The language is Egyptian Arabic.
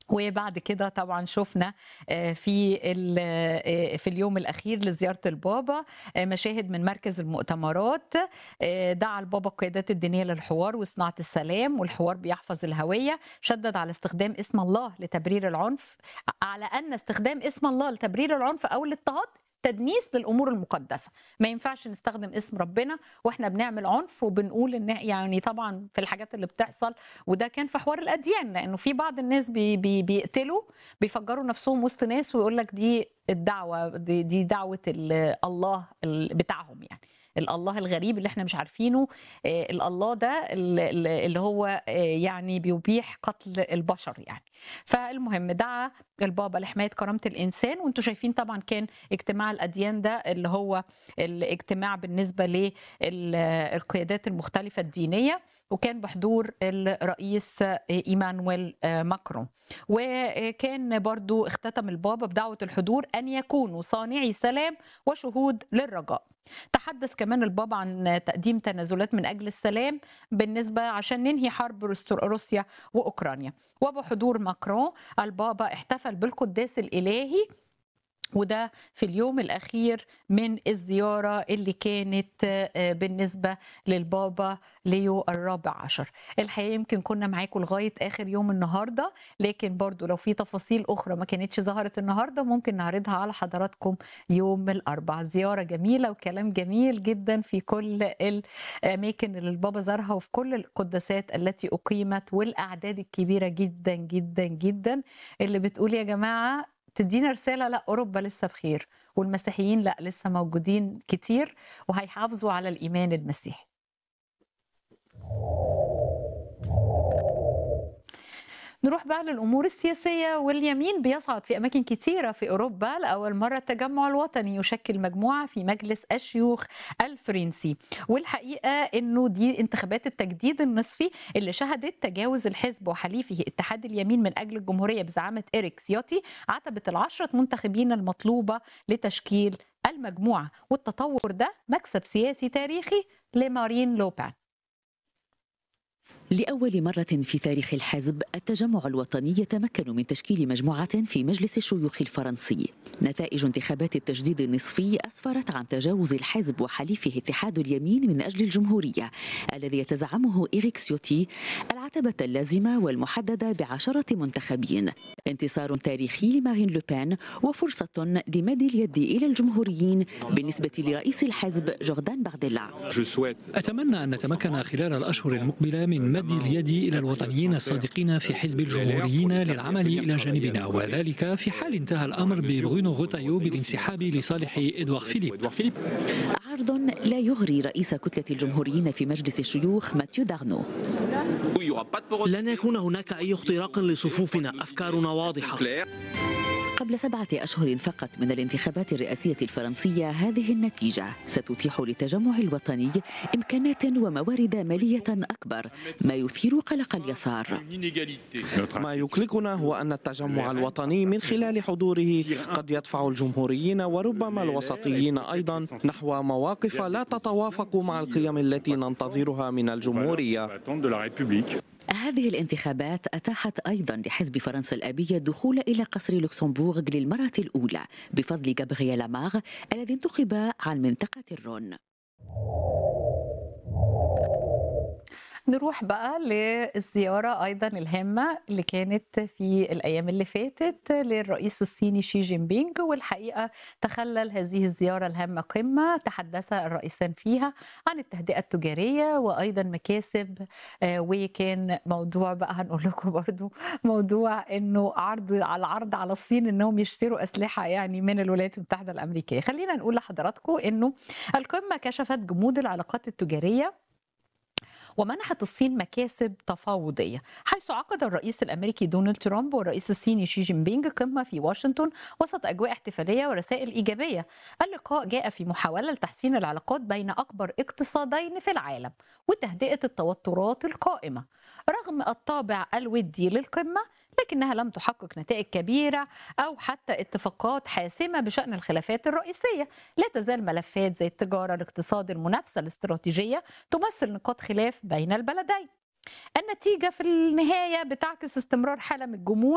وبعد كده طبعًا شُفنا آآ في ال آآ في اليوم الأخير لزيارة البابا آآ مشاهد من مركز المؤتمرات آآ دعا البابا القيادات الدينية للحوار وصناعة السلام، والحوار بيحفظ الهوية، شدّد على استخدام اسم الله لتبرير العنف، ع على أن استخدام اسم الله لتبرير العنف أو الاضطهاد تدنيس للأمور المقدسة، ما ينفعش نستخدم اسم ربنا وإحنا بنعمل عنف وبنقول إن يعني طبعًا في الحاجات اللي بتحصل وده كان في حوار الأديان، لإنه في بعض الناس بي بي بيقتلوا بيفجّروا نفسهم وسط ناس ويقول لك دي الدعوة دي دي دعوة ال الله ال بتاعهم يعني، الالله الغريب اللي إحنا مش عارفينه آآ الالله ده ال ال اللي هو آآ يعني بيبيح قتل البشر يعني. فالمهم دعا البابا لحماية كرامة الإنسان، وأنتم شايفين طبعًا كان اجتماع الأديان ده اللي هو الاجتماع بالنسبة لل القيادات المختلفة الدينية، وكان بحضور الرئيس إيمانويل آآ ماكرون. وكان برضه اختتم البابا بدعوة الحضور أن يكونوا صانعي سلام وشهود للرجاء. تحدث كمان البابا عن تقديم تنازلات من أجل السلام بالنسبة عشان ننهي حرب روس روسيا وأوكرانيا. وبحضور ماكرون البابا احتفل بالقداس الإلهي وده في اليوم الأخير من الزيارة اللي كانت آآ بالنسبة للبابا ليو الرابع عشر. الحقيقة يمكن كنا معاكم لغاية آخر يوم النهارده، لكن برضه لو في تفاصيل أخرى ما كانتش ظهرت النهارده ممكن نعرضها على حضراتكم يوم الأربع. زيارة جميلة وكلام جميل جدًا في كل الأماكن اللي البابا زارها وفي كل القداسات التي أقيمت والأعداد الكبيرة جدًا، جدًا، جدًا اللي بتقول يا جماعة تدّينا رسالة لأ أوروبا لسه بخير، والمسيحيين لأ لسه موجودين كتير وهيحافظوا على الإيمان المسيحي. نروح بقى للأمور السياسية واليمين بيصعد في أماكن كتيرة في أوروبا لأول مرة التجمع الوطني يشكل مجموعة في مجلس الشيوخ الفرنسي والحقيقة إنه دي انتخابات التجديد النصفي اللي شهدت تجاوز الحزب وحليفه اتحاد اليمين من أجل الجمهورية بزعامة إريك سيوتي عتبة العشرة منتخبين المطلوبة لتشكيل المجموعة والتطور ده مكسب سياسي تاريخي لمارين لوبان لأول مرة في تاريخ الحزب التجمع الوطني يتمكن من تشكيل مجموعة في مجلس الشيوخ الفرنسي نتائج انتخابات التجديد النصفي أسفرت عن تجاوز الحزب وحليفه اتحاد اليمين من أجل الجمهورية الذي يتزعمه إيريك سيوتي العتبة اللازمة والمحددة بعشرة منتخبين انتصار تاريخي لمارين لوبان وفرصة لمد اليد إلى الجمهوريين بالنسبة لرئيس الحزب جوردان بارديلا أتمنى أن نتمكن خلال الأشهر المقبلة من مد اليد إلى الوطنيين الصادقين في حزب الجمهوريين للعمل إلى جانبنا وذلك في حال انتهى الأمر ببرونو غوتايو بالانسحاب لصالح إدوار فيليب عرض لا يغري رئيس كتلة الجمهوريين في مجلس الشيوخ ماتيو دارنو لن يكون هناك أي اختراق لصفوفنا أفكارنا واضحة قبل سبعة أشهر فقط من الانتخابات الرئاسية الفرنسية هذه النتيجة ستتيح للتجمع الوطني إمكانات وموارد مالية أكبر ما يثير قلق اليسار ما يقلقنا هو أن التجمع الوطني من خلال حضوره قد يدفع الجمهوريين وربما الوسطيين أيضا نحو مواقف لا تتوافق مع القيم التي ننتظرها من الجمهورية هذه الانتخابات أتاحت أيضا لحزب فرنسا الأبي الدخول إلى قصر لوكسمبورغ للمرة الأولى بفضل جابرييل ماغ الذي انتخب عن منطقة الرون نروح بقى للزيارة أيضا الهامة اللي كانت في الأيام اللي فاتت للرئيس الصيني شي جين بينج والحقيقة تخلل هذه الزيارة الهامة قمة تحدث الرئيسان فيها عن التهدئة التجارية وأيضا مكاسب وكان موضوع بقى هنقول لكم برضو موضوع إنه عرض على عرض على الصين إنهم يشتروا أسلحة يعني من الولايات المتحدة الأمريكية خلينا نقول لحضراتكم إنه القمة كشفت جمود العلاقات التجارية ومنحت الصين مكاسب تفاوضية حيث عقد الرئيس الأمريكي دونالد ترامب والرئيس الصيني شي جين بينج قمة في واشنطن وسط أجواء احتفالية ورسائل إيجابية اللقاء جاء في محاولة لتحسين العلاقات بين أكبر اقتصادين في العالم وتهدئة التوترات القائمة رغم الطابع الودي للقمة لكنها لم تحقق نتائج كبيرة أو حتى اتفاقات حاسمة بشأن الخلافات الرئيسية لا تزال ملفات زي التجارة الاقتصاد المنافسة الاستراتيجية تمثل نقاط خلاف بين البلدين النتيجة في النهاية بتعكس استمرار حالة من الجمود